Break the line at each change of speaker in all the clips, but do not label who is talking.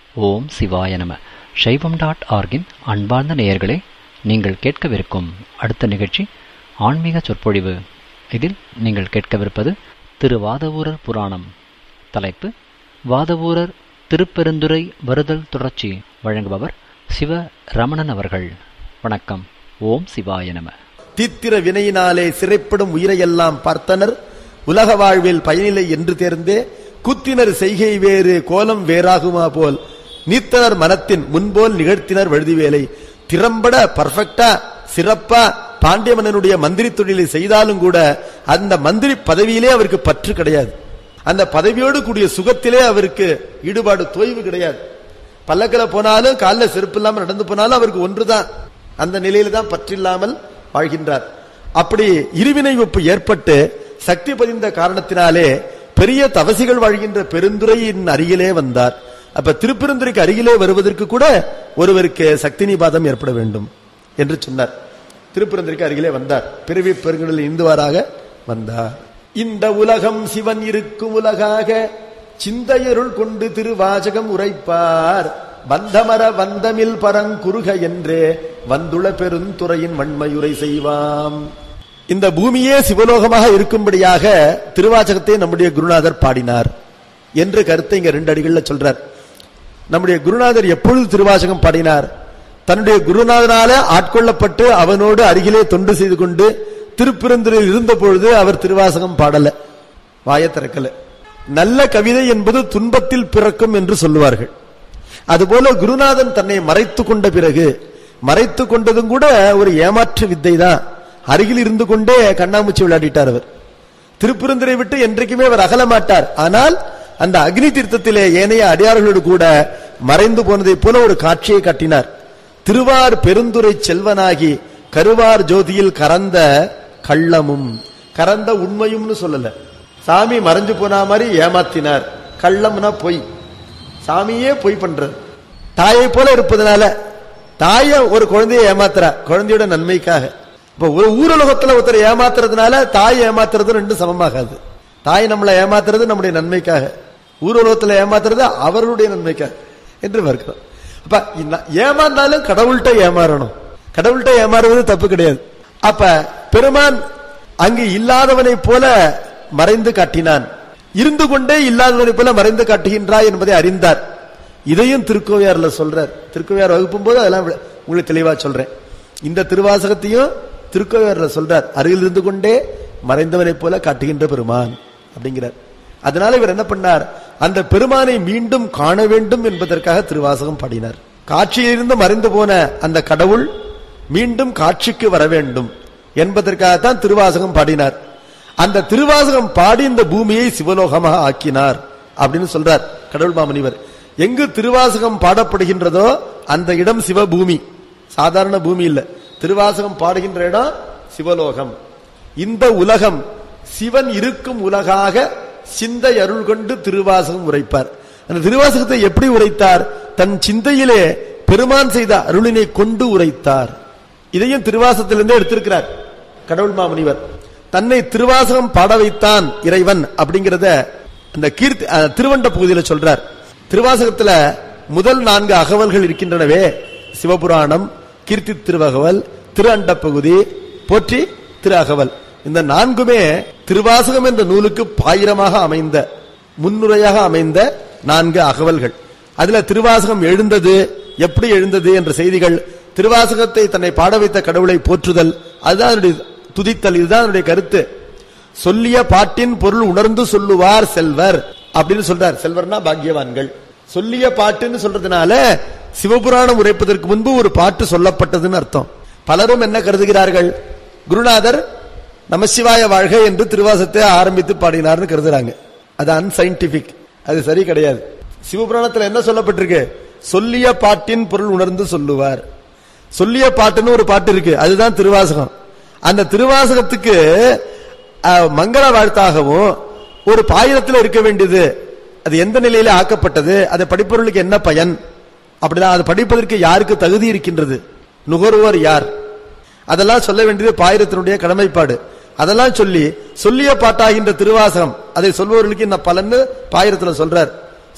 ஓம் சிவாய நம சைவம் டாட் ஆர்கின் அன்பார்ந்த நேயர்களே நீங்கள் கேட்கவிருக்கும் அடுத்த நிகழ்ச்சி ஆன்மீக சொற்பொழிவு இதில் நீங்கள் கேட்கவிருப்பது திரு வாதவூரர் புராணம் தலைப்பு வாதவூரர் திருப்பெருந்துறை வருதல் தொடர்ச்சி வழங்குபவர் சிவ ரமணன் அவர்கள் வணக்கம் ஓம் சிவாய நம
தீத்திர வினையினாலே சிறைப்படும் உயிரையெல்லாம் பார்த்தனர் உலக வாழ்வில் பயனில்லை என்று தேர்ந்தே குத்தினர் செய்கை வேறு கோலம் வேறாகுமா போல் நீத்தனர் மனத்தின் முன்போல் நிகழ்த்தினர் வழுதிவேலை திறம்பட பர்ஃபெக்டா சிறப்பா பாண்டிய மன்னனுடைய மந்திரி தொழிலை செய்தாலும் கூட அந்த மந்திரி பதவியிலே அவருக்கு பற்று கிடையாது அந்த பதவியோடு கூடிய சுகத்திலே அவருக்கு ஈடுபாடு தொய்வு கிடையாது பல்லக்கில போனாலும் காலில் செருப்பு இல்லாமல் நடந்து போனாலும் அவருக்கு ஒன்றுதான் அந்த நிலையில தான் பற்றில்லாமல் வாழ்கின்றார் அப்படி இருவினை ஒப்பு ஏற்பட்டு சக்தி பதிந்த காரணத்தினாலே பெரிய தவசிகள் வாழ்கின்ற பெருந்துறையின் அருகிலே வந்தார் அப்ப திருப்பெருந்துறைக்கு அருகிலே வருவதற்கு கூட ஒருவருக்கு சக்தி நிபாதம் ஏற்பட வேண்டும் என்று சொன்னார் திருப்பெருந்துறைக்கு அருகிலே வந்தார் பிறவி பெருங்கடலில் இந்துவாராக வந்தார் இந்த உலகம் சிவன் இருக்கும் உலகாக சிந்தையருள் கொண்டு திருவாசகம் உரைப்பார் வந்தமர வந்தமில் பரங்குருக என்றே வந்துள பெருந்துறையின் வன்மையுரை செய்வாம் இந்த பூமியே சிவலோகமாக இருக்கும்படியாக திருவாசகத்தை நம்முடைய குருநாதர் பாடினார் என்று கருத்தை இங்க ரெண்டு அடிகள்ல சொல்றார் நம்முடைய குருநாதர் எப்பொழுது திருவாசகம் பாடினார் தன்னுடைய குருநாதனால ஆட்கொள்ளப்பட்டு அவனோடு அருகிலே தொண்டு செய்து கொண்டு திருப்பெருந்துறையில் இருந்த பொழுது அவர் திருவாசகம் பாடல வாய திறக்கல நல்ல கவிதை என்பது துன்பத்தில் பிறக்கும் என்று சொல்லுவார்கள் அதுபோல குருநாதன் தன்னை மறைத்து கொண்ட பிறகு மறைத்து கொண்டதும் கூட ஒரு ஏமாற்று வித்தை தான் அருகில் இருந்து கொண்டே கண்ணாமூச்சி விளையாடிட்டார் அவர் திருப்பெருந்துரை விட்டு என்றைக்குமே அவர் அகல மாட்டார் ஆனால் அந்த அக்னி தீர்த்தத்திலே ஏனைய அடியார்களோடு கூட மறைந்து போனதை போல ஒரு காட்சியை காட்டினார் திருவார் பெருந்துரை செல்வனாகி கருவார் ஜோதியில் கறந்த கள்ளமும் கறந்த உண்மையும்னு சொல்லல சாமி மறைஞ்சு போனா மாதிரி ஏமாத்தினார் கள்ளம்னா பொய் சாமியே பொய் பண்றது தாயை போல இருப்பதனால தாய ஒரு குழந்தையை ஏமாத்துறா குழந்தையோட நன்மைக்காக இப்ப ஒரு ஊரலோகத்துல ஒருத்தர் ஏமாத்துறதுனால தாய் ஏமாத்துறது ரெண்டும் சமமாகாது தாய் நம்மளை ஏமாத்துறது நம்முடைய நன்மைக்காக ஊரலோகத்துல ஏமாத்துறது அவர்களுடைய நன்மைக்காக என்று பார்க்கிறோம் அப்ப ஏமாந்தாலும் கடவுள்கிட்ட ஏமாறணும் கடவுள்கிட்ட ஏமாறுவது தப்பு கிடையாது அப்ப பெருமான் அங்கு இல்லாதவனை போல மறைந்து காட்டினான் இருந்து கொண்டே இல்லாதவனை போல மறைந்து காட்டுகின்றாய் என்பதை அறிந்தார் இதையும் திருக்கோவையார்ல சொல்றார் திருக்கோவையார் வகுப்பும் போது அதெல்லாம் உங்களுக்கு தெளிவா சொல்றேன் இந்த திருவாசகத்தையும் திருக்கோவையார்ல சொல்றார் அருகில் இருந்து கொண்டே மறைந்தவனை போல காட்டுகின்ற பெருமான் அப்படிங்கிறார் அதனால இவர் என்ன பண்ணார் அந்த பெருமானை மீண்டும் காண வேண்டும் என்பதற்காக திருவாசகம் பாடினார் காட்சியிலிருந்து மறைந்து போன அந்த கடவுள் மீண்டும் காட்சிக்கு வர வேண்டும் என்பதற்காகத்தான் திருவாசகம் பாடினார் அந்த திருவாசகம் பாடி இந்த பூமியை சிவலோகமாக ஆக்கினார் அப்படின்னு சொல்றார் கடவுள் மாமனிவர் எங்கு திருவாசகம் பாடப்படுகின்றதோ அந்த இடம் சிவபூமி சாதாரண பூமி இல்ல திருவாசகம் பாடுகின்ற இடம் சிவலோகம் இந்த உலகம் சிவன் இருக்கும் உலகாக சிந்தை அருள் கொண்டு திருவாசகம் உரைப்பார் அந்த திருவாசகத்தை எப்படி உரைத்தார் தன் சிந்தையிலே பெருமான் செய்த அருளினை கொண்டு உரைத்தார் இதையும் திருவாசகத்திலிருந்து எடுத்திருக்கிறார் கடவுள் மாமுனிவர் தன்னை திருவாசகம் பாட வைத்தான் இறைவன் அப்படிங்கிறத அந்த கீர்த்தி திருவண்ட பகுதியில் சொல்றார் திருவாசகத்துல முதல் நான்கு அகவல்கள் இருக்கின்றனவே சிவபுராணம் கீர்த்தி திருவகவல் திரு அண்ட பகுதி போற்றி திரு அகவல் இந்த நான்குமே திருவாசகம் என்ற நூலுக்கு பாயிரமாக அமைந்த முன்னுரையாக அமைந்த நான்கு அகவல்கள் அதுல திருவாசகம் எழுந்தது எப்படி எழுந்தது என்ற செய்திகள் திருவாசகத்தை தன்னை பாட வைத்த கடவுளை போற்றுதல் அதுதான் துதித்தல் இதுதான் என்னுடைய கருத்து சொல்லிய பாட்டின் பொருள் உணர்ந்து சொல்லுவார் செல்வர் அப்படின்னு சொல்றார் செல்வர்னா பாக்கியவான்கள் சொல்லிய பாட்டுன்னு சொல்றதுனால சிவபுராணம் உரைப்பதற்கு முன்பு ஒரு பாட்டு சொல்லப்பட்டதுன்னு அர்த்தம் பலரும் என்ன கருதுகிறார்கள் குருநாதர் நமசிவாய வாழ்க என்று திருவாசத்தை ஆரம்பித்து பாடினார்னு கருதுறாங்க அது அன்சைன்டிபிக் அது சரி கிடையாது சிவபுராணத்துல என்ன சொல்லப்பட்டிருக்கு சொல்லிய பாட்டின் பொருள் உணர்ந்து சொல்லுவார் சொல்லிய பாட்டுன்னு ஒரு பாட்டு இருக்கு அதுதான் திருவாசகம் அந்த திருவாசகத்துக்கு மங்கள வாழ்த்தாகவும் ஒரு பாயிரத்தில் இருக்க வேண்டியது அது எந்த நிலையில ஆக்கப்பட்டது அதை படிப்பவர்களுக்கு என்ன பயன் அப்படிதான் அதை படிப்பதற்கு யாருக்கு தகுதி இருக்கின்றது நுகர்வோர் யார் அதெல்லாம் சொல்ல வேண்டியது பாயிரத்தினுடைய கடமைப்பாடு அதெல்லாம் சொல்லி சொல்லிய பாட்டாகின்ற திருவாசகம் அதை சொல்பவர்களுக்கு என்ன பலன்னு பாயிரத்துல சொல்றார்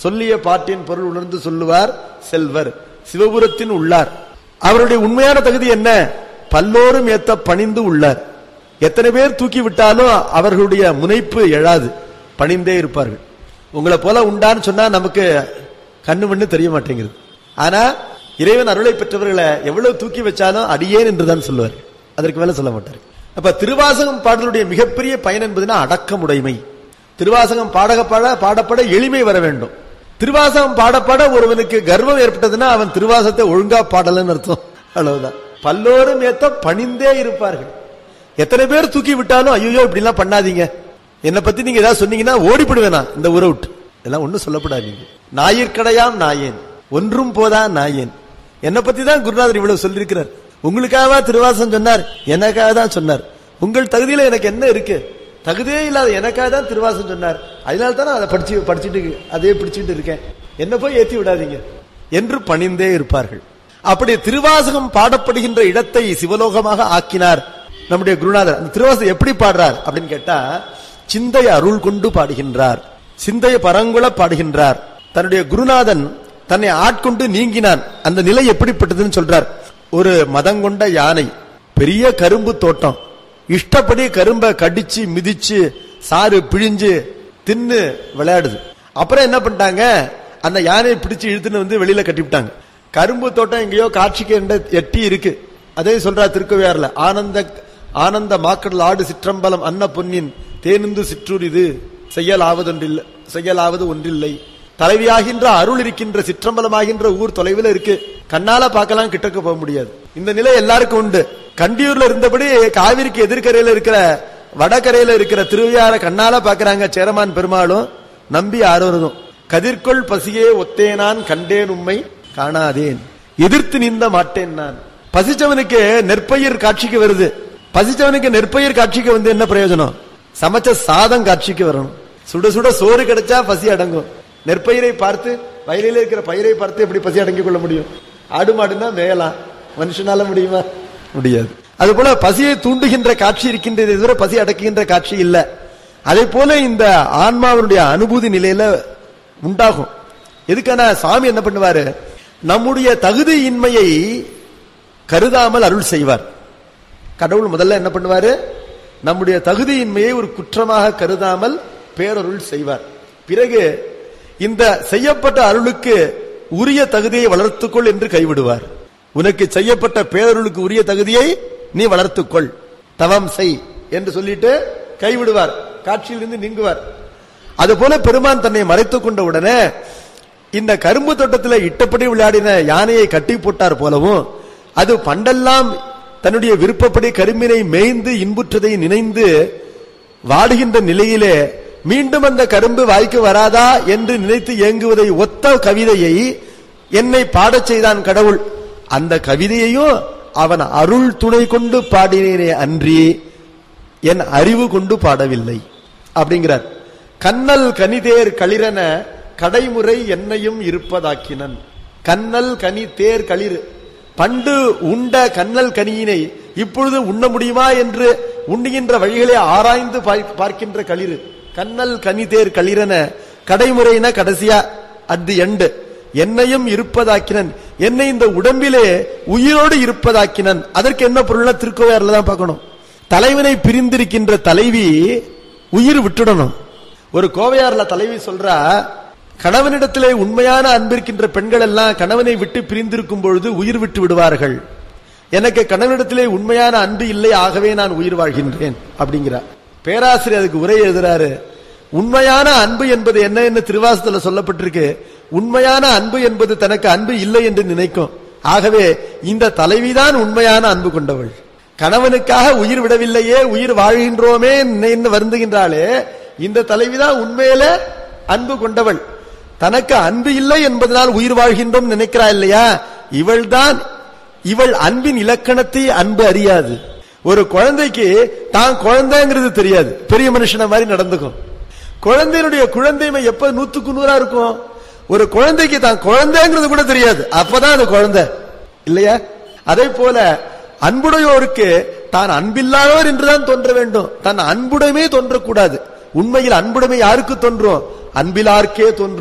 சொல்லிய பாட்டின் பொருள் உணர்ந்து சொல்லுவார் செல்வர் சிவபுரத்தின் உள்ளார் அவருடைய உண்மையான தகுதி என்ன பல்லோரும் ஏத்த பணிந்து உள்ளார் எத்தனை பேர் தூக்கி விட்டாலும் அவர்களுடைய முனைப்பு எழாது பணிந்தே இருப்பார்கள் உங்களை போல உண்டான்னு சொன்னா நமக்கு கண்ணு மண்ணு தெரிய மாட்டேங்குது ஆனா இறைவன் அருளை பெற்றவர்களை எவ்வளவு தூக்கி வச்சாலும் அடியேன் என்றுதான் சொல்லுவார் அதற்கு மேல சொல்ல மாட்டார் அப்ப திருவாசகம் பாடலுடைய மிகப்பெரிய பயன் என்பதுனா அடக்கமுடைமை திருவாசகம் பாடக பாட பாடப்பட எளிமை வர வேண்டும் திருவாசகம் பாடப்பட ஒருவனுக்கு கர்வம் ஏற்பட்டதுன்னா அவன் திருவாசத்தை ஒழுங்கா பாடலன்னு அர்த்தம் அவ்வளவுதான் பல்லோரும் ஏத்த பணிந்தே இருப்பார்கள் எத்தனை பேர் தூக்கி விட்டாலும் ஐயோ இப்படி எல்லாம் பண்ணாதீங்க என்னை பத்தி நீங்க ஏதாவது சொன்னீங்கன்னா ஓடிப்படுவேனா இந்த ஊரை விட்டு இதெல்லாம் ஒண்ணும் சொல்லப்படாதீங்க ஞாயிற்கடையாம் நாயேன் ஒன்றும் போதா நாயேன் என்னை பத்தி தான் குருநாதர் இவ்வளவு சொல்லியிருக்கிறார் உங்களுக்காகவா திருவாசம் சொன்னார் எனக்காக தான் சொன்னார் உங்கள் தகுதியில எனக்கு என்ன இருக்கு தகுதியே இல்லாத எனக்காக தான் திருவாசம் சொன்னார் அதனால தான் அதை படிச்சு படிச்சுட்டு அதே பிடிச்சிட்டு இருக்கேன் என்ன போய் ஏத்தி விடாதீங்க என்று பணிந்தே இருப்பார்கள் அப்படி திருவாசகம் பாடப்படுகின்ற இடத்தை சிவலோகமாக ஆக்கினார் நம்முடைய குருநாதர் அந்த திருவாசகம் எப்படி பாடுறார் அப்படின்னு கேட்டா சிந்தை அருள் கொண்டு பாடுகின்றார் சிந்தைய பரங்குல பாடுகின்றார் தன்னுடைய குருநாதன் தன்னை ஆட்கொண்டு நீங்கினான் அந்த நிலை எப்படிப்பட்டதுன்னு சொல்றார் ஒரு மதங்கொண்ட யானை பெரிய கரும்பு தோட்டம் இஷ்டப்படி கரும்பை கடிச்சு மிதிச்சு சாறு பிழிஞ்சு தின்னு விளையாடுது அப்புறம் என்ன பண்ணிட்டாங்க அந்த யானையை பிடிச்சு இழுத்துன்னு வந்து வெளியில கட்டிவிட்டாங்க கரும்பு தோட்டம் எங்கேயோ காட்சிக்கு எண்ட- எட்டி இருக்கு அதே சொல்றா திருக்கோவையார்ல ஆனந்த ஆனந்த மாக்கடல் ஆடு சிற்றம்பலம் அன்ன பொன்னின் தேனுந்து சிற்றூர் இது செய்யலாவதொன்றில்லை செய்யலாவது ஒன்றில்லை தலைவியாகின்ற அருள் இருக்கின்ற சிற்றம்பலமாகின்ற ஊர் தொலைவில் இருக்கு கண்ணால பார்க்கலாம் கிட்டக்க போக முடியாது இந்த நிலை எல்லாருக்கும் உண்டு கண்டியூர்ல இருந்தபடி காவிரிக்கு எதிர்கரையில இருக்கிற வடகரையில இருக்கிற திருவையார கண்ணால பாக்குறாங்க சேரமான் பெருமாளும் நம்பி ஆறுவதும் கதிர்கொள் பசியே ஒத்தேனான் கண்டேன் உம்மை காணாதேன் எதிர்த்து நின்ற மாட்டேன் நான் பசிச்சவனுக்கு நெற்பயிர் காட்சிக்கு வருது பசிச்சவனுக்கு நெற்பயிர் காட்சிக்கு வந்து என்ன பிரயோஜனம் சமைச்ச சாதம் காட்சிக்கு வரணும் சுட சுட சோறு கிடைச்சா பசி அடங்கும் நெற்பயிரை பார்த்து வயலில் இருக்கிற பயிரை பார்த்து எப்படி பசி அடங்கிக் கொள்ள முடியும் ஆடு மாடுன்னா மேயலாம் மனுஷனால முடியுமா முடியாது அது போல பசியை தூண்டுகின்ற காட்சி இருக்கின்றதை தவிர பசி அடக்குகின்ற காட்சி இல்ல அதே போல இந்த ஆன்மாவினுடைய அனுபூதி நிலையில உண்டாகும் எதுக்கான சாமி என்ன பண்ணுவாரு நம்முடைய தகுதியின்மையை கருதாமல் அருள் செய்வார் கடவுள் முதல்ல என்ன பண்ணுவாரு நம்முடைய தகுதியின்மையை ஒரு குற்றமாக கருதாமல் பேரருள் செய்வார் பிறகு இந்த செய்யப்பட்ட அருளுக்கு உரிய தகுதியை வளர்த்துக்கொள் என்று கைவிடுவார் உனக்கு செய்யப்பட்ட பேரருளுக்கு உரிய தகுதியை நீ வளர்த்துக்கொள் தவம் செய் என்று சொல்லிட்டு கைவிடுவார் காட்சியிலிருந்து நீங்குவார் அதுபோல பெருமான் தன்னை மறைத்துக் கொண்ட உடனே இந்த கரும்பு தோட்டத்தில் இட்டப்படி விளையாடின யானையை கட்டி போட்டார் போலவும் அது பண்டெல்லாம் தன்னுடைய விருப்பப்படி கரும்பினை மேய்ந்து இன்புற்றதை நினைந்து வாடுகின்ற நிலையிலே மீண்டும் அந்த கரும்பு வாய்க்கு வராதா என்று நினைத்து ஏங்குவதை ஒத்த கவிதையை என்னை பாடச் செய்தான் கடவுள் அந்த கவிதையையும் அவன் அருள் துணை கொண்டு பாடினேனே அன்றி என் அறிவு கொண்டு பாடவில்லை அப்படிங்கிறார் கண்ணல் கனிதேர் களிரன கடைமுறை என்னையும் இருப்பதாக்கினன் கண்ணல் கனி தேர் களிறு பண்டு உண்ட கண்ணல் கனியினை இப்பொழுது உண்ண முடியுமா என்று உண்ணுகின்ற வழிகளை ஆராய்ந்து பார்க்க- பார்க்கின்ற களிறு கண்ணல் கனி தேர் களிரன கடைமுறையின கடைசியா அட் எண்டு என்னையும் இருப்பதாக்கினன் என்னை இந்த உடம்பிலே உயிரோடு இருப்பதாக்கினன் அதற்கு என்ன பொருள்னா திருக்கோவையார்ல தான் பார்க்கணும் தலைவனை பிரிந்திருக்கின்ற தலைவி உயிர் விட்டுடணும் ஒரு கோவையார்ல தலைவி சொல்றா கணவனிடத்திலே உண்மையான அன்பிருக்கின்ற பெண்கள் எல்லாம் கணவனை விட்டு பிரிந்திருக்கும் பொழுது உயிர் விட்டு விடுவார்கள் எனக்கு கணவனிடத்திலே உண்மையான அன்பு இல்லை ஆகவே நான் உயிர் வாழ்கின்றேன் அப்படிங்கிறார் பேராசிரியர் அதுக்கு உரை எழுதுறாரு உண்மையான அன்பு என்பது என்ன என்று திருவாசத்துல சொல்லப்பட்டிருக்கு உண்மையான அன்பு என்பது தனக்கு அன்பு இல்லை என்று நினைக்கும் ஆகவே இந்த தலைவிதான் உண்மையான அன்பு கொண்டவள் கணவனுக்காக உயிர் விடவில்லையே உயிர் வாழ்கின்றோமே என்று வருந்துகின்றாளே இந்த தலைவிதான் உண்மையில அன்பு கொண்டவள் தனக்கு அன்பு இல்லை என்பதனால் உயிர் வாழ்கின்றோம் நினைக்கிறா இல்லையா இவள்தான் இவள் அன்பின் இலக்கணத்தை அன்பு அறியாது ஒரு குழந்தைக்கு தான் குழந்தைங்கிறது தெரியாது பெரிய மனுஷன மாதிரி நடந்துக்கும் குழந்தையினுடைய குழந்தைமை எப்ப நூத்துக்கு நூறா இருக்கும் ஒரு குழந்தைக்கு தான் குழந்தைங்கிறது கூட தெரியாது அப்பதான் அது குழந்தை இல்லையா அதே போல அன்புடையோருக்கு தான் அன்பில்லாதவர் என்றுதான் தோன்ற வேண்டும் தன் அன்புடைமே தோன்றக்கூடாது உண்மையில் அன்புடைமை யாருக்கு தோன்றும் அன்பிலார்க்கே தோன்றும்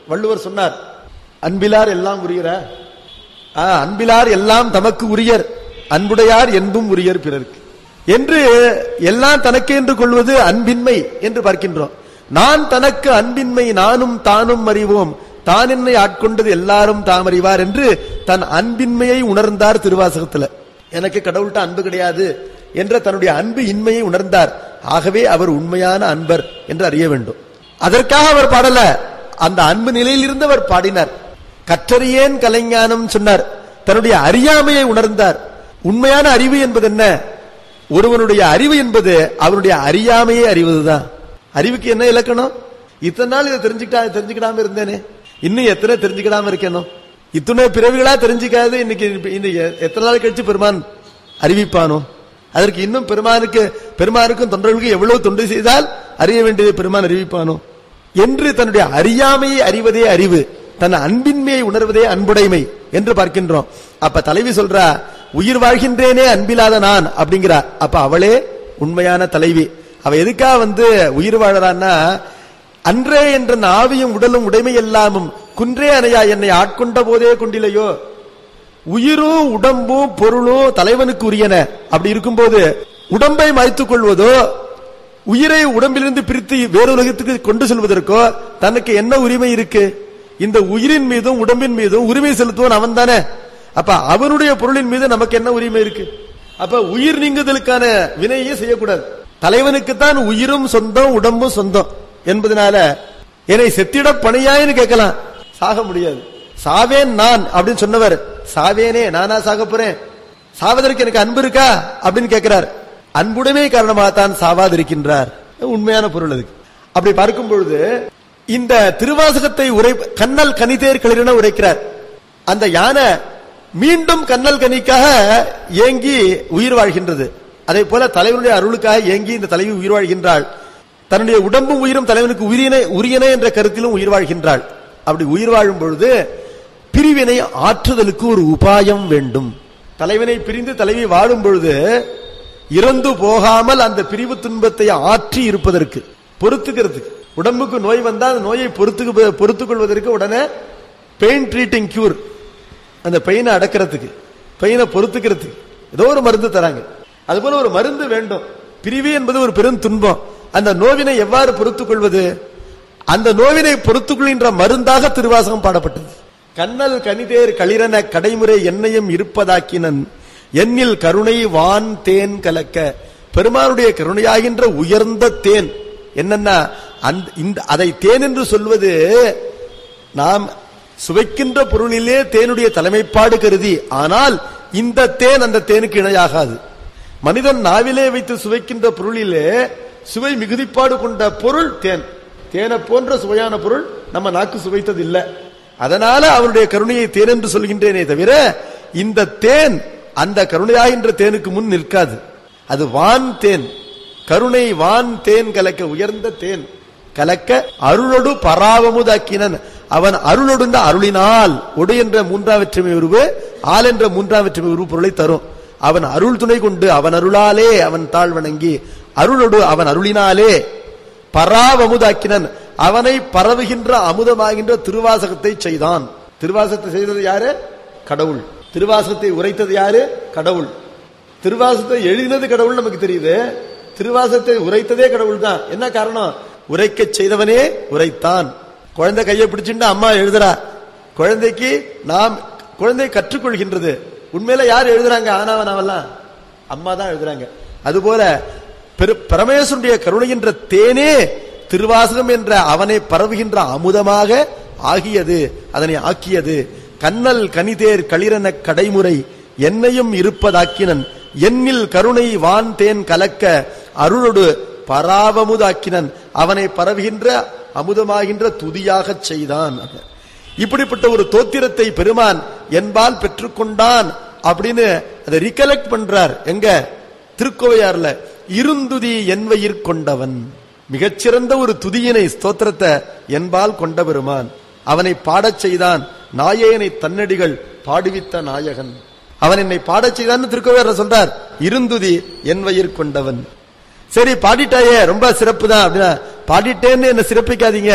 வள்ளுவர் சொன்னார் அன்பிலார் எல்லாம் உரியரா ஆ, அன்பிலார் எல்லாம் தமக்கு உரியர் அன்புடையார் என்பும் உரியர் பிறருக்கு என்று எல்லாம் தனக்கு என்று கொள்வது அன்பின்மை என்று பார்க்கின்றோம் நான் தனக்கு அன்பின்மை நானும் தானும் அறிவோம் தான் என்னை ஆட்கொண்டது எல்லாரும் தாம் அறிவார் என்று தன் அன்பின்மையை உணர்ந்தார் திருவாசகத்துல எனக்கு கடவுள்கிட்ட அன்பு கிடையாது என்ற தன்னுடைய அன்பு இன்மையை உணர்ந்தார் ஆகவே அவர் உண்மையான அன்பர் என்று அறிய வேண்டும் அதற்காக அவர் பாடல அந்த அன்பு நிலையில் இருந்து அவர் பாடினார் கற்றறியேன் கலைஞானம் சொன்னார் தன்னுடைய அறியாமையை உணர்ந்தார் உண்மையான அறிவு என்பது என்ன ஒருவனுடைய அறிவு என்பது அவனுடைய அறியாமையை அறிவதுதான் அறிவுக்கு என்ன இலக்கணம் இத்தனை நாள் இதை தெரிஞ்சுக்கிட்டா தெரிஞ்சுக்கிடாம இருந்தேனே இன்னும் எத்தனை தெரிஞ்சுக்கிடாம இருக்கணும் இத்தனை பிறவிகளா தெரிஞ்சுக்காது இன்னைக்கு இன்னைக்கு எத்தனை நாள் கழிச்சு பெருமான் அறிவிப்பானோ அதற்கு இன்னும் பெருமானுக்கு பெருமானுக்கும் தொண்டர்களுக்கும் எவ்வளவு தொண்டு செய்தால் அறிய வேண்டியதை பெருமான் அறிவிப்பானோ என்று தன்னுடைய அறியாமையை அறிவதே அறிவு தன் அன்பின்மையை உணர்வதே அன்புடைமை என்று பார்க்கின்றோம் அப்ப தலைவி சொல்றா உயிர் வாழ்கின்றேனே அன்பில்லாத நான் அப்படிங்கிறா அப்ப அவளே உண்மையான தலைவி அவ எதுக்கா வந்து உயிர் வாழறான்னா அன்றே என்ற ஆவியும் உடலும் உடைமை எல்லாமும் குன்றே அணையா என்னை ஆட்கொண்ட போதே கொண்டிலையோ உயிரும் உடம்பும் பொருளும் தலைவனுக்கு உரியன அப்படி இருக்கும்போது உடம்பை மாய்த்துக் கொள்வதோ உயிரை உடம்பிலிருந்து பிரித்து வேறு உலகத்துக்கு கொண்டு செல்வதற்கோ தனக்கு என்ன உரிமை இருக்கு இந்த உயிரின் மீதும் உடம்பின் மீதும் உரிமை செலுத்துவன் அவன் தானே அப்ப அவனுடைய பொருளின் மீது நமக்கு என்ன உரிமை இருக்கு அப்ப உயிர் நீங்குதலுக்கான வினையே செய்யக்கூடாது தலைவனுக்குத்தான் உயிரும் சொந்தம் உடம்பும் சொந்தம் என்பதனால என்னை செத்திட பணியாயின்னு கேட்கலாம் சாக முடியாது சாவேன் நான் அப்படின்னு சொன்னவர் சாவேனே நானா சாக போறேன் சாவதற்கு எனக்கு அன்பு இருக்கா அப்படின்னு கேட்கிறார் அன்புடைமை காரணமாக தான் சாவாதிருக்கின்றார் உண்மையான பொருள் அதுக்கு அப்படி பார்க்கும் பொழுது இந்த திருவாசகத்தை உரை கண்ணல் கனிதேர் களிரென உரைக்கிறார் அந்த யானை மீண்டும் கண்ணல் கனிக்காக ஏங்கி உயிர் வாழ்கின்றது அதே போல தலைவனுடைய அருளுக்காக ஏங்கி இந்த தலைவி உயிர் வாழ்கின்றாள் தன்னுடைய உடம்பும் உயிரும் தலைவனுக்கு உரியன உரியன என்ற கருத்திலும் உயிர் வாழ்கின்றாள் அப்படி உயிர் வாழும் பொழுது பிரிவினை ஆற்றுதலுக்கு ஒரு உபாயம் வேண்டும் தலைவனை பிரிந்து தலைவி வாழும் பொழுது இறந்து போகாமல் அந்த பிரிவு துன்பத்தை ஆற்றி இருப்பதற்கு பொறுத்துக்கிறதுக்கு உடம்புக்கு நோய் வந்தா அந்த நோயை பொறுத்து பொறுத்துக் கொள்வதற்கு உடனே பெயின் ட்ரீட்டிங் கியூர் அந்த பெயினை அடக்கிறதுக்கு பெயினை பொறுத்துக்கிறதுக்கு ஏதோ ஒரு மருந்து தராங்க அதுபோல ஒரு மருந்து வேண்டும் பிரிவு என்பது ஒரு பெரும் துன்பம் அந்த நோவினை எவ்வாறு பொறுத்துக் கொள்வது அந்த நோவினை பொறுத்துக் கொள்கின்ற மருந்தாக திருவாசகம் பாடப்பட்டது கண்ணல் கனிதேர் களிரன கடைமுறை என்னையும் இருப்பதாக்கினன் என்னில் கருணை வான் தேன் கலக்க பெருமானுடைய கருணையாகின்ற உயர்ந்த தேன் என்னன்னா அந்த இந்த அதை தேன் என்று சொல்வது நாம் சுவைக்கின்ற பொருளிலே தேனுடைய தலைமைப்பாடு கருதி ஆனால் இந்த தேன் அந்த தேனுக்கு இணையாகாது மனிதன் நாவிலே வைத்து சுவைக்கின்ற பொருளிலே சுவை மிகுதிப்பாடு கொண்ட பொருள் தேன் தேனை போன்ற சுவையான பொருள் நம்ம நாக்கு சுவைத்தது இல்லை அதனால அவருடைய கருணையை தேன் என்று சொல்கின்றேனே தவிர இந்த தேன் அந்த கருணையாகின்ற தேனுக்கு முன் நிற்காது அது வான் தேன் கருணை வான் தேன் கலக்க உயர்ந்த தேன் கலக்க அருளொடு பராவமுதாக்கினன் அவன் அருளொடுந்த அருளினால் ஒடு என்ற மூன்றாம் வெற்றுமை உருவு ஆள் என்ற மூன்றாம் வெற்றுமை உருவு பொருளை தரும் அவன் அருள் துணை கொண்டு அவன் அருளாலே அவன் தாழ் வணங்கி அருளொடு அவன் அருளினாலே பராவமுதாக்கினன் அவனை பரவுகின்ற அமுதமாகின்ற திருவாசகத்தை செய்தான் திருவாசகத்தை செய்தது யாரு கடவுள் திருவாசகத்தை உரைத்தது யாரு கடவுள் திருவாசகத்தை எழுதினது கடவுள் நமக்கு தெரியுது திருவாசகத்தை உரைத்ததே கடவுள் தான் என்ன காரணம் உரைக்க செய்தவனே உரைத்தான் குழந்தை கையை பிடிச்சுட்டு அம்மா எழுதுறா குழந்தைக்கு நாம் குழந்தை கற்றுக்கொள்கின்றது உண்மையில யார் எழுதுறாங்க ஆனாவனாவெல்லாம் அம்மா தான் எழுதுறாங்க அதுபோல பெரு பரமேஸ்வருடைய கருணைகின்ற தேனே திருவாசகம் என்ற அவனை பரவுகின்ற அமுதமாக ஆகியது அதனை ஆக்கியது கண்ணல் கனிதேர் களிரன கடைமுறை என்னையும் இருப்பதாக்கினன் என்னில் கருணை வான் தேன் கலக்க அருளொடு பராவமுதாக்கினன் அவனை பரவுகின்ற அமுதமாகின்ற துதியாகச் செய்தான் இப்படிப்பட்ட ஒரு தோத்திரத்தை பெருமான் என்பால் பெற்றுக்கொண்டான் அப்படின்னு அதை ரிகலெக்ட் பண்றார் எங்க திருக்கோவையார்ல இருந்துதி என்வயிர் கொண்டவன் மிகச்சிறந்த ஒரு துதியினை ஸ்தோத்திரத்தை என்பால் கொண்ட பெருமான் அவனை பாடச் செய்தான் நாயேனை தன்னடிகள் பாடுவித்த நாயகன் அவன் என்னை பாடச் செய்தான் திருக்கோவையார் சொல்றார் இருந்துதி என்வயிர் கொண்டவன் சரி பாடிட்டாயே ரொம்ப சிறப்பு தான் அப்படின்னா பாடிட்டேன்னு என்ன சிறப்பிக்காதீங்க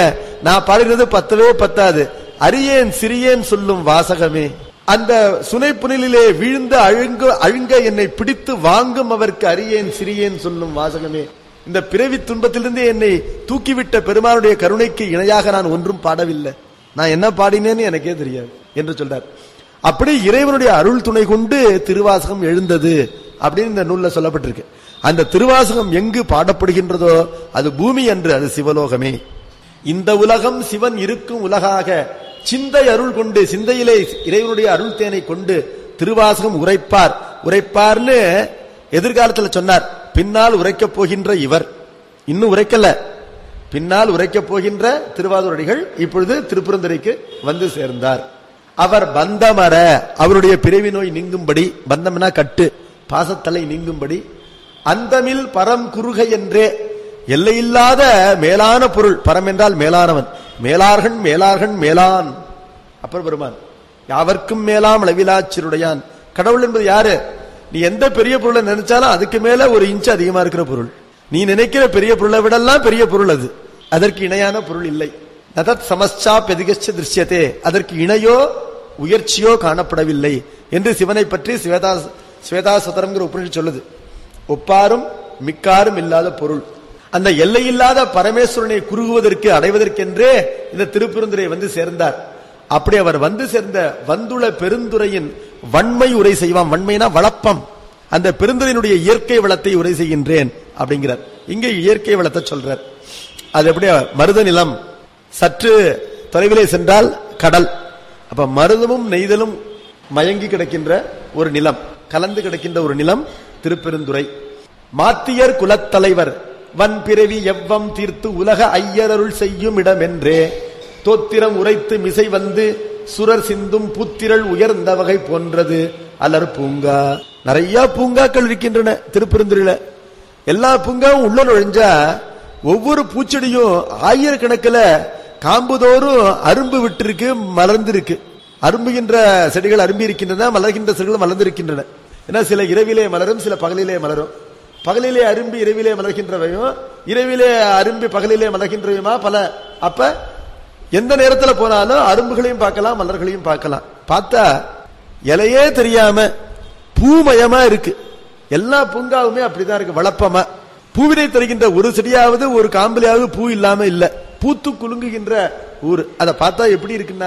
நான் பாடுகிறது பத்தவே பத்தாது அரியேன் சிறியேன் சொல்லும் வாசகமே அந்த சுனை புனலிலே வீழ்ந்த அழுங்க அழுங்க என்னை பிடித்து வாங்கும் அவருக்கு அரியேன் சிறியேன் சொல்லும் வாசகமே இந்த பிறவி துன்பத்திலிருந்து என்னை தூக்கிவிட்ட பெருமானுடைய கருணைக்கு இணையாக நான் ஒன்றும் பாடவில்லை நான் என்ன பாடினேன்னு எனக்கே தெரியாது என்று சொல்றார் அப்படி இறைவனுடைய அருள் துணை கொண்டு திருவாசகம் எழுந்தது அப்படின்னு இந்த நூல்ல சொல்லப்பட்டிருக்கு அந்த திருவாசகம் எங்கு பாடப்படுகின்றதோ அது பூமி என்று அது சிவலோகமே இந்த உலகம் சிவன் இருக்கும் உலகாக சிந்தை அருள் கொண்டு சிந்தையிலே இறைவனுடைய அருள் தேனை கொண்டு திருவாசகம் உரைப்பார் உரைப்பார்னு எதிர்காலத்துல சொன்னார் பின்னால் உரைக்கப் போகின்ற இவர் இன்னும் உரைக்கல பின்னால் உரைக்கப் போகின்ற திருவாதூரடிகள் இப்பொழுது திருப்புரந்துரைக்கு வந்து சேர்ந்தார் அவர் பந்தமர அவருடைய பிறவி நோய் நீங்கும்படி பந்தம்னா கட்டு பாசத்தலை நீங்கும்படி அந்தமில் பரம் குறுக என்றே எல்லையில்லாத மேலான பொருள் பரம் என்றால் மேலானவன் மேலார்கண் மேலார்கண் மேலான் அப்பர் பெருமான் யாவர்க்கும் மேலாம் அளவிலாச்சிருடையான் கடவுள் என்பது யாரு நீ எந்த பெரிய பொருளை நினைச்சாலும் அதுக்கு மேல ஒரு இன்ச் அதிகமா இருக்கிற பொருள் நீ நினைக்கிற பெரிய பொருளை விடலாம் பெரிய பொருள் அது அதற்கு இணையான பொருள் இல்லை நதத் சமஸ்சா பெதிகச்ச திருஷ்யத்தே அதற்கு இணையோ உயர்ச்சியோ காணப்படவில்லை என்று சிவனை பற்றி ஸ்வேதா ஸ்வேதாசதரம்ங்கிற உபநிஷத் சொல்லுது ஒப்பாரும் மிக்காரும் இல்லாத பொருள் அந்த எல்லையில்லாத பரமேஸ்வரனை குறுகுவதற்கு அடைவதற்கென்றே இந்த திருப்பெருந்துரை வந்து சேர்ந்தார் அப்படி அவர் வந்து சேர்ந்த வந்துள்ள பெருந்துரையின் வன்மை உரை செய்வான் வன்மைனா வளப்பம் அந்த பெருந்துரையினுடைய இயற்கை வளத்தை உரை செய்கின்றேன் அப்படிங்கிறார் இங்கே இயற்கை வளத்தை சொல்றார் அது எப்படி மருத நிலம் சற்று தொலைவிலே சென்றால் கடல் அப்ப மருதமும் நெய்தலும் மயங்கி கிடக்கின்ற ஒரு நிலம் கலந்து கிடக்கின்ற ஒரு நிலம் திருப்பெருந்துறை மாத்தியர் குலத்தலைவர் வன் பிறவி எவ்வம் தீர்த்து உலக ஐயரருள் செய்யும் இடமென்றே தோத்திரம் உரைத்து மிசை வந்து சுரர் சிந்தும் புத்திரள் உயர்ந்த வகை போன்றது அலர் பூங்கா நிறைய பூங்காக்கள் இருக்கின்றன திருப்பெருந்துறையில எல்லா பூங்காவும் உள்ள நுழைஞ்சா ஒவ்வொரு பூச்செடியும் ஆயிரக்கணக்கில் காம்புதோறும் அரும்பு விட்டிருக்கு மலர்ந்திருக்கு அரும்புகின்ற செடிகள் அரும்பி இருக்கின்றன மலர்கின்ற செடிகள் மலர்ந்திருக்கின்றன ஏன்னா சில இரவிலே மலரும் சில பகலிலே மலரும் பகலிலே அரும்பி இரவிலே மலர்கின்றவையும் இரவிலே அரும்பி பகலிலே மலர்கின்றவையுமா பல அப்ப எந்த நேரத்துல போனாலும் அரும்புகளையும் பார்க்கலாம் மலர்களையும் பார்க்கலாம் பார்த்தா இலையே தெரியாம பூமயமா இருக்கு எல்லா பூங்காவுமே அப்படிதான் இருக்கு வளப்பமா பூவினை தருகின்ற ஒரு செடியாவது ஒரு காம்பிலையாவது பூ இல்லாம இல்ல பூத்து குலுங்குகின்ற ஊர் அதை பார்த்தா எப்படி இருக்குன்னா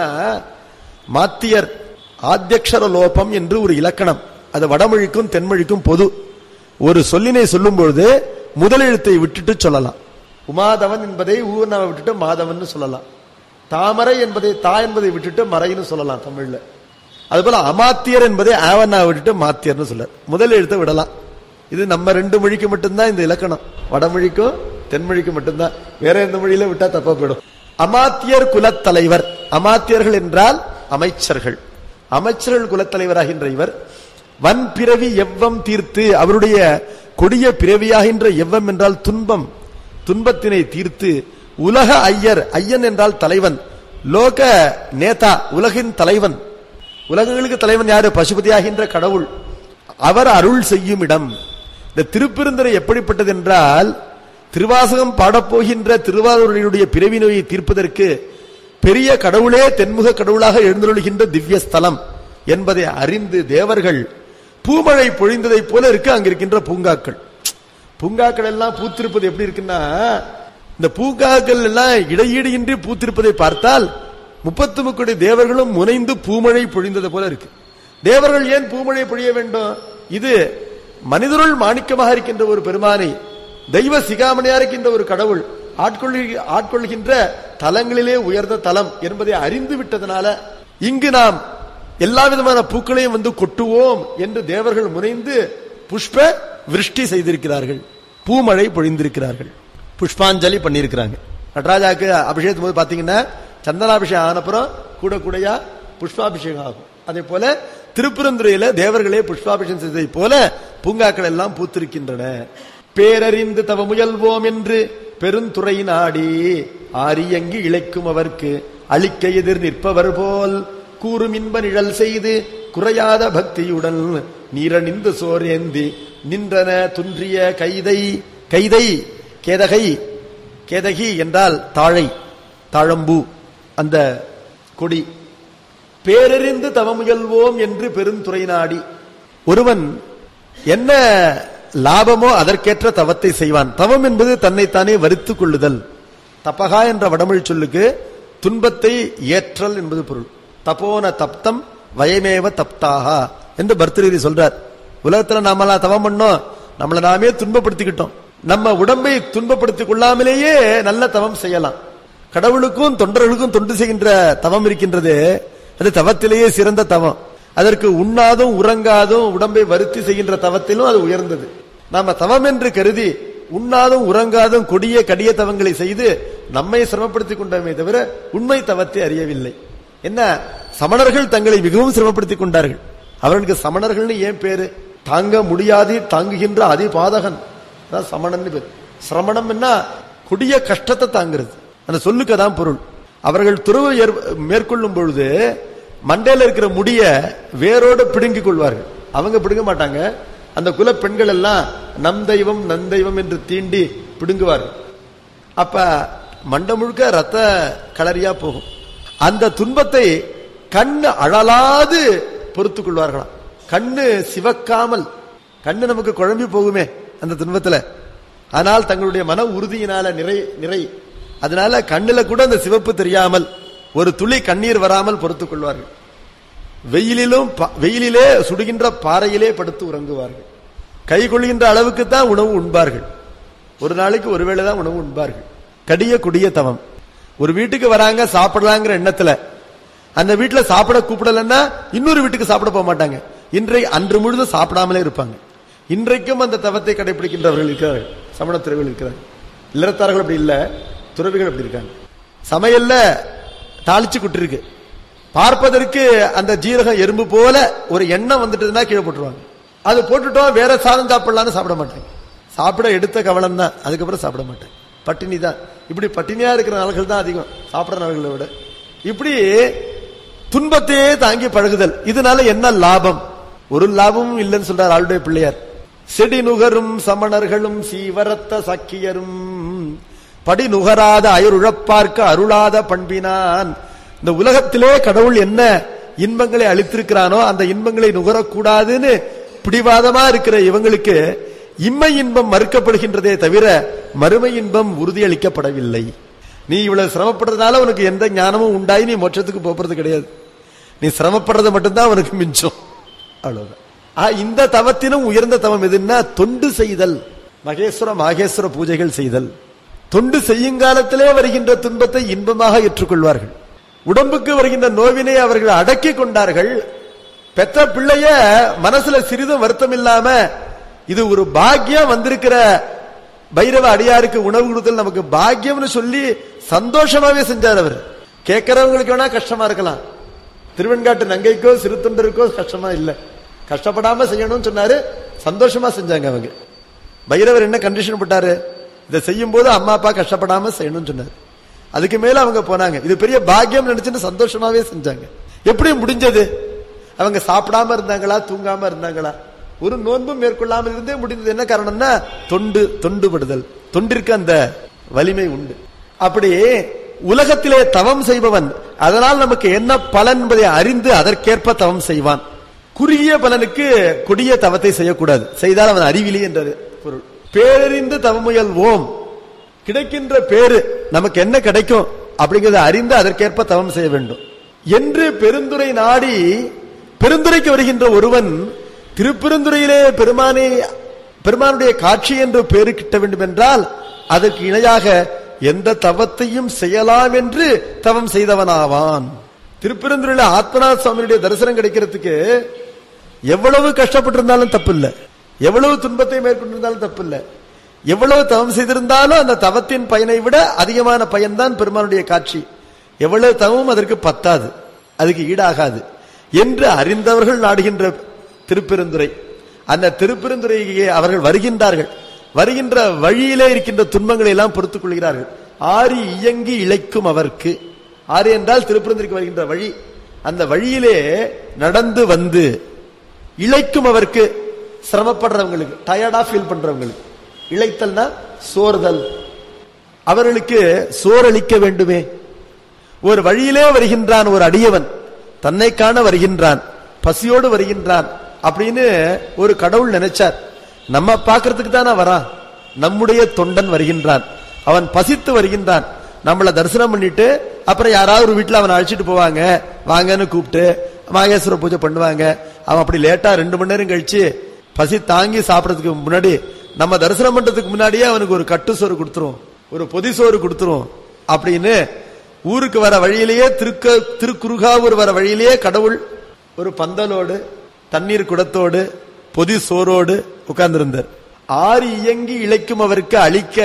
மாத்தியர் ஆத்தியக்ஷர லோபம் என்று ஒரு இலக்கணம் அது வடமொழிக்கும் தென்மொழிக்கும் பொது ஒரு சொல்லினை சொல்லும் பொழுது முதலெழுத்தை விட்டுட்டு சொல்லலாம் உமாதவன் என்பதை ஊர்னவை விட்டுட்டு மாதவன் சொல்லலாம் தாமரை என்பதை தா என்பதை விட்டுட்டு மறைன்னு சொல்லலாம் தமிழ்ல அதுபோல அமாத்தியர் என்பதை ஆவண்ணா விட்டுட்டு மாத்தியர்னு சொல்ல முதல் எழுத்தை விடலாம் இது நம்ம ரெண்டு மொழிக்கு மட்டும்தான் இந்த இலக்கணம் வடமொழிக்கும் தென்மொழிக்கு மட்டும்தான் வேற எந்த மொழியில விட்டா தப்பா போயிடும் அமாத்தியர் குலத்தலைவர் அமாத்தியர்கள் என்றால் அமைச்சர்கள் அமைச்சர்கள் குலத்தலைவராகின்ற இவர் வன் பிறவி எவ்வம் தீர்த்து அவருடைய கொடிய பிறவியாகின்ற எவ்வம் என்றால் துன்பம் துன்பத்தினை தீர்த்து உலக ஐயர் ஐயன் என்றால் தலைவன் லோக நேதா உலகின் தலைவன் உலகங்களுக்கு தலைவன் யாரு பசுபதியாகின்ற கடவுள் அவர் அருள் செய்யும் இடம் இந்த திருப்பெருந்துறை எப்படிப்பட்டது என்றால் திருவாசகம் பாடப்போகின்ற திருவாரூரினுடைய பிறவி நோயை தீர்ப்பதற்கு பெரிய கடவுளே தென்முக கடவுளாக எழுந்தருளுகின்ற திவ்ய ஸ்தலம் என்பதை அறிந்து தேவர்கள் பூமழை பொழிந்ததைப் போல இருக்கு அங்க இருக்கின்ற பூங்காக்கள் பூங்காக்கள் எல்லாம் பூத்திருப்பது எப்படி இருக்குன்னா இந்த பூங்காக்கள் எல்லாம் இடையீடின்றி பூத்திருப்பதை பார்த்தால் முப்பத்து முக்கோடி தேவர்களும் முனைந்து பூமழை பொழிந்தது போல இருக்கு தேவர்கள் ஏன் பூமழை பொழிய வேண்டும் இது மனிதருள் மாணிக்கமாக இருக்கின்ற ஒரு பெருமானை தெய்வ சிகாமணியா இருக்கின்ற ஒரு கடவுள் ஆட்கொள்ளி ஆட்கொள்கின்ற தலங்களிலே உயர்ந்த தலம் என்பதை அறிந்து விட்டதனால இங்கு நாம் எல்லா விதமான பூக்களையும் வந்து கொட்டுவோம் என்று தேவர்கள் முனைந்து புஷ்ப விருஷ்டி செய்திருக்கிறார்கள் பூமழை பொழிந்திருக்கிறார்கள் புஷ்பாஞ்சலி பண்ணியிருக்கிறாங்க நடராஜாக்கு அபிஷேகத்தும் போது பாத்தீங்கன்னா சந்தனாபிஷேகம் ஆனப்புறம் கூட கூடையா புஷ்பாபிஷேகம் ஆகும் அதே போல திருப்பெருந்துறையில தேவர்களே புஷ்பாபிஷேகம் செய்ததை போல பூங்காக்கள் எல்லாம் பூத்திருக்கின்றன பேரறிந்து தவ முயல்வோம் என்று பெருந்துறை நாடி ஆரியங்கி இழைக்கும் அவர்க்கு அழிக்க எதிர் நிற்பவர் போல் கூறும் இன்ப நிழல் செய்து குறையாத பக்தியுடன் நீரணிந்து சோரேந்தி நின்றன துன்றிய கைதை கைதை கேதகை கேதகி என்றால் தாழை தாழம்பூ அந்த கொடி பேரறிந்து தவமுயல்வோம் என்று பெருந்துறை நாடி ஒருவன் என்ன லாபமோ அதற்கேற்ற தவத்தை செய்வான் தவம் என்பது தன்னைத்தானே வருத்திக் கொள்ளுதல் தப்பகா என்ற வடமொழி சொல்லுக்கு துன்பத்தை ஏற்றல் என்பது பொருள் தபோன தப்தம் வயமேவ தப்தாகா என்று பர்தகிரி சொல்றார் உலகத்துல நாமெல்லாம் தவம் பண்ணோம் நம்மளை நாமே துன்பப்படுத்திக்கிட்டோம் நம்ம உடம்பை துன்பப்படுத்திக் கொள்ளாமலேயே நல்ல தவம் செய்யலாம் கடவுளுக்கும் தொண்டர்களுக்கும் தொண்டு செய்கின்ற தவம் இருக்கின்றது அது தவத்திலேயே சிறந்த தவம் அதற்கு உண்ணாதும் உறங்காதும் உடம்பை வருத்தி செய்கின்ற தவத்திலும் அது உயர்ந்தது நாம தவம் என்று கருதி உண்ணாதும் உறங்காதும் கொடிய கடிய தவங்களை செய்து நம்மை சிரமப்படுத்திக் கொண்டோமே தவிர உண்மை தவத்தை அறியவில்லை என்ன சமணர்கள் தங்களை மிகவும் சிரமப்படுத்திக் கொண்டார்கள் அவர்களுக்கு சமணர்கள்னு ஏன் பேரு தாங்க முடியாது தாங்குகின்ற அதிபாதகன் அதான் சமணன் பேர் சிரமணம் என்ன கொடிய கஷ்டத்தை தாங்கிறது அந்த சொல்லுக்கு தான் பொருள் அவர்கள் துறவு ஏற்- மேற்கொள்ளும் பொழுது மண்டையில இருக்கிற முடிய வேரோடு பிடுங்கிக் கொள்வார்கள் அவங்க பிடுங்க மாட்டாங்க அந்த குல பெண்கள் எல்லாம் நம் தெய்வம் நந்தெய்வம் என்று தீண்டி பிடுங்குவார்கள் அப்ப மண்டை முழுக்க ரத்த கலரியா போகும் அந்த துன்பத்தை கண்ணு அழலாது பொறுத்துக் கொள்வார்களாம் கண்ணு சிவக்காமல் கண்ணு நமக்கு குழம்பி போகுமே அந்த துன்பத்துல ஆனால் தங்களுடைய மன உறுதியினால நிறை நிறை அதனால கண்ணுல கூட அந்த சிவப்பு தெரியாமல் ஒரு துளி கண்ணீர் வராமல் பொறுத்துக் கொள்வார்கள் வெயிலிலும் ப- வெயிலிலே சுடுகின்ற பாறையிலே படுத்து உறங்குவார்கள் கை கொள்கின்ற அளவுக்கு தான் உணவு உண்பார்கள் ஒரு நாளைக்கு ஒருவேளை தான் உணவு உண்பார்கள் கடிய குடிய தவம் ஒரு வீட்டுக்கு வராங்க சாப்பிடலாங்கிற எண்ணத்துல அந்த வீட்டுல சாப்பிட கூப்பிடலன்னா இன்னொரு வீட்டுக்கு சாப்பிட போக மாட்டாங்க இன்றை அன்று முழுதும் சாப்பிடாமலே இருப்பாங்க இன்றைக்கும் அந்த தவத்தை கடைபிடிக்கின்றவர்கள் இருக்கிறார்கள் சமண துறவிகள் இருக்கிறார்கள் இல்லறத்தார்கள் அப்படி இல்ல துறவிகள் அப்படி இருக்காங்க சமையல்ல தாளிச்சு குட்டிருக்கு பார்ப்பதற்கு அந்த ஜீரகம் எறும்பு போல ஒரு எண்ணம் வந்துட்டதுன்னா கீழே போட்டுருவாங்க அது போட்டுட்டோம் வேற சாதம் சாப்பிடலாம்னு சாப்பிட மாட்டாங்க சாப்பிட எடுத்த கவலம் தான் அதுக்கப்புறம் சாப்பிட மாட்டாங்க பட்டினி தான் இப்படி பட்டினியா இருக்கிற நாள்கள் தான் அதிகம் சாப்பிடுற நாள்களை விட இப்படி துன்பத்தையே தாங்கி பழகுதல் இதனால என்ன லாபம் ஒரு லாபமும் இல்லைன்னு சொல்றார் ஆளுடைய பிள்ளையார் செடி நுகரும் சமணர்களும் சீவரத்த சக்கியரும் படி நுகராத அயருழப்பார்க்க அருளாத பண்பினான் இந்த உலகத்திலே கடவுள் என்ன இன்பங்களை அளித்திருக்கிறானோ அந்த இன்பங்களை நுகரக்கூடாதுன்னு பிடிவாதமா இருக்கிற இவங்களுக்கு இம்மை இன்பம் மறுக்கப்படுகின்றதே தவிர மறுமை இன்பம் உறுதியளிக்கப்படவில்லை நீ இவ்வளவு சிரமப்படுறதுனால உனக்கு எந்த ஞானமும் உண்டாயி நீ மோட்சத்துக்கு போறது கிடையாது நீ சிரமப்படுறது மட்டும்தான் உனக்கு மிஞ்சம் அவ்வளவுதான் ஆ, இந்த தவத்தினும் உயர்ந்த தவம் எதுன்னா தொண்டு செய்தல் மகேஸ்வர மாகேஸ்வர பூஜைகள் செய்தல் தொண்டு செய்யும் காலத்திலே வருகின்ற துன்பத்தை இன்பமாக ஏற்றுக்கொள்வார்கள் உடம்புக்கு வருகின்ற நோவினை அவர்கள் அடக்கி கொண்டார்கள் பெத்த பிள்ளைய மனசுல சிறிதும் வருத்தம் இல்லாம இது ஒரு பாக்கியம் வந்திருக்கிற பைரவ அடியாருக்கு உணவு கொடுத்தல் நமக்கு பாக்கியம்னு சொல்லி சந்தோஷமாவே செஞ்சார் அவர் கேட்கறவங்களுக்கு வேணா கஷ்டமா இருக்கலாம் திருவெண்காட்டு நங்கைக்கோ சிறுத்தொண்டருக்கோ கஷ்டமா இல்ல கஷ்டப்படாம செய்யணும்னு சொன்னாரு சந்தோஷமா செஞ்சாங்க அவங்க பைரவர் என்ன கண்டிஷன் போட்டாரு இதை செய்யும் போது அம்மா அப்பா கஷ்டப்படாம செய்யணும்னு சொன்னாரு அதுக்கு மேல அவங்க போனாங்க இது பெரிய பாக்கியம் நினைச்சுன்னு சந்தோஷமாவே செஞ்சாங்க எப்படி முடிஞ்சது அவங்க சாப்பிடாம இருந்தாங்களா தூங்காம இருந்தாங்களா ஒரு நோன்பும் மேற்கொள்ளாமல் இருந்தே முடிந்தது என்ன காரணம்னா தொண்டு தொண்டுபடுதல் தொண்டிற்கு அந்த வலிமை உண்டு அப்படி உலகத்திலே தவம் செய்பவன் அதனால் நமக்கு என்ன பலன் என்பதை அறிந்து அதற்கேற்ப தவம் செய்வான் குறுகிய பலனுக்கு கொடிய தவத்தை செய்யக்கூடாது செய்தால் அவன் அறிவிலி என்றது பொருள் பேரறிந்து தவமுயல் ஓம் கிடைக்கின்ற பேரு நமக்கு என்ன கிடைக்கும் அப்படிங்கறத அறிந்து அதற்கேற்ப தவம் செய்ய வேண்டும் என்று பெருந்துரை நாடி பெருந்துரைக்கு வருகின்ற ஒருவன் திருப்பெருந்துறையிலே பெருமானை பெருமானுடைய காட்சி என்று பேரு கிட்ட வேண்டும் என்றால் அதற்கு இணையாக எந்த தவத்தையும் செய்யலாம் என்று தவம் செய்தவனாவான் திருப்பெருந்துறையில ஆத்மநாத சுவாமியுடைய தரிசனம் கிடைக்கிறதுக்கு எவ்வளவு கஷ்டப்பட்டிருந்தாலும் தப்பு இல்ல எவ்வளவு துன்பத்தை மேற்கொண்டிருந்தாலும் தப்பு இல்ல எவ்வளவு தவம் செய்திருந்தாலும் அந்த தவத்தின் பயனை விட அதிகமான பயன்தான் பெருமானுடைய காட்சி எவ்வளவு தவமும் அதற்கு பத்தாது அதுக்கு ஈடாகாது என்று அறிந்தவர்கள் நாடுகின்ற திருப்பெருந்துறை அந்த திருப்பெருந்துறையை அவர்கள் வருகின்றார்கள் வருகின்ற வழியிலே இருக்கின்ற துன்பங்களை எல்லாம் பொறுத்துக் கொள்கிறார்கள் ஆரி இயங்கி இழைக்கும் அவர்க்கு ஆறு என்றால் திருப்பெருந்துறைக்கு வருகின்ற வழி அந்த வழியிலே நடந்து வந்து இழைக்கும் அவருக்கு சிரமப்படுறவங்களுக்கு டயர்டா ஃபீல் பண்றவங்களுக்கு இழைத்தல்னா சோறுதல் அவர்களுக்கு சோறளிக்க வேண்டுமே ஒரு வழியிலே வருகின்றான் ஒரு அடியவன் தன்னை காண வருகின்றான் பசியோடு வருகின்றான் அப்படின்னு ஒரு கடவுள் நினைச்சார் நம்ம பார்க்கறதுக்கு தானே வரான் நம்முடைய தொண்டன் வருகின்றான் அவன் பசித்து வருகின்றான் நம்மள தரிசனம் பண்ணிட்டு அப்புறம் யாராவது ஒரு வீட்டுல அவனை அழைச்சிட்டு போவாங்க வாங்கன்னு கூப்பிட்டு மாகேஸ்வர பூஜை பண்ணுவாங்க அவன் அப்படி லேட்டா ரெண்டு மணி நேரம் கழிச்சு பசி தாங்கி சாப்பிடறதுக்கு முன்னாடி நம்ம தரிசனம் பண்றதுக்கு முன்னாடியே அவனுக்கு ஒரு கட்டு சோறு கொடுத்துரும் ஒரு பொதி சோறு கொடுத்துரும் அப்படின்னு ஊருக்கு வர வழியிலேயே திருக்க திருக்குறுகாவூர் வர வழியிலேயே கடவுள் ஒரு பந்தலோடு தண்ணீர் குடத்தோடு பொதி சோரோடு உட்கார்ந்திருந்தார் ஆறு இயங்கி இழைக்கும் அவருக்கு அழிக்க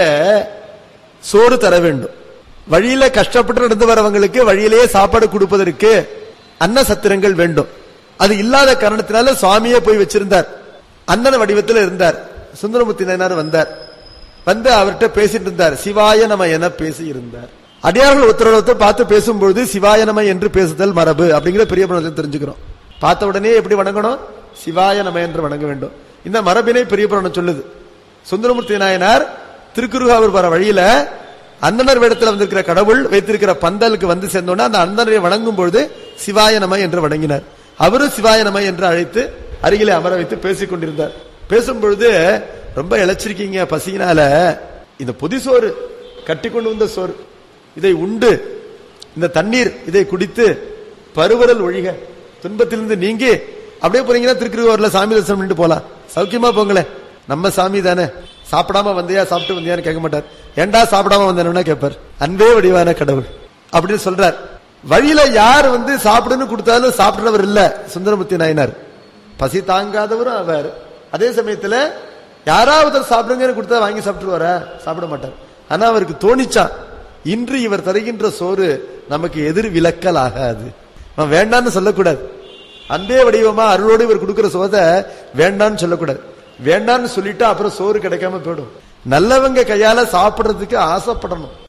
சோறு தர வேண்டும் வழியில கஷ்டப்பட்டு நடந்து வரவங்களுக்கு வழியிலேயே சாப்பாடு கொடுப்பதற்கு அன்ன சத்திரங்கள் வேண்டும் அது இல்லாத காரணத்தினால சுவாமியே போய் வச்சிருந்தார் அண்ணன வடிவத்தில் இருந்தார் சுந்தரமூர்த்தி நாயனார் வந்தார் வந்து அவர்கிட்ட பேசிட்டு இருந்தார் சிவாய நம என பேசி இருந்தார் அடியார்கள் ஒருத்தர் ஒருத்தர் பார்த்து பேசும்பொழுது சிவாய நம என்று பேசுதல் மரபு அப்படிங்கிற பெரிய புராணத்தில் தெரிஞ்சுக்கிறோம் பார்த்த உடனே எப்படி வணங்கணும் சிவாய நம என்று வணங்க வேண்டும் இந்த மரபினை பெரிய புராணம் சொல்லுது சுந்தரமூர்த்தி நாயனார் திருக்குறுகாவூர் வர வழியில அந்தனர் வேடத்தில் வந்திருக்கிற கடவுள் வைத்திருக்கிற பந்தலுக்கு வந்து சேர்ந்தோன்னா அந்த அந்தனரை வணங்கும் பொழுது சிவாய நம என்று வணங்கினார் அவரும் சிவாய நம என்று அழைத்து அருகிலே அமர வைத்து பேசிக் கொண்டிருந்தார் பேசும் பொழுது ரொம்ப இழைச்சிருக்கீங்க பசியினால இந்த பொதி சோறு கட்டி கொண்டு வந்த சோறு இதை உண்டு இந்த தண்ணீர் இதை குடித்து பருவரல் ஒழிக துன்பத்திலிருந்து நீங்கி அப்படியே போறீங்கன்னா திருக்குறூர்ல சாமி தரிசனம் பண்ணிட்டு போலாம் சௌக்கியமா போங்களேன் நம்ம சாமி தானே சாப்பிடாம வந்தியா சாப்பிட்டு வந்தியான்னு கேட்க மாட்டார் ஏண்டா சாப்பிடாம வந்தேன்னா கேட்பார் அன்பே வடிவான கடவுள் அப்படின்னு சொல்றார் வழியில யார் வந்து சாப்பிடுன்னு கொடுத்தாலும் சாப்பிடுறவர் இல்ல சுந்தரமூர்த்தி நாயனார் பசி தாங்காதவரும் அவர் அதே சமயத்துல யாராவது சாப்பிடுங்கன்னு கொடுத்தா வாங்கி சாப்பிட்டுருவாரா சாப்பிட மாட்டார் ஆனா அவருக்கு தோணிச்சான் இன்று இவர் தருகின்ற சோறு நமக்கு எதிர் விலக்கல் ஆகாது அவன் வேண்டான்னு சொல்லக்கூடாது அன்பே வடிவமா அருளோடு இவர் கொடுக்கிற சோதை வேண்டான்னு சொல்லக்கூடாது வேண்டான்னு சொல்லிட்டா அப்புறம் சோறு கிடைக்காம போயிடும் நல்லவங்க கையால சாப்பிடுறதுக்கு ஆசைப்படணும்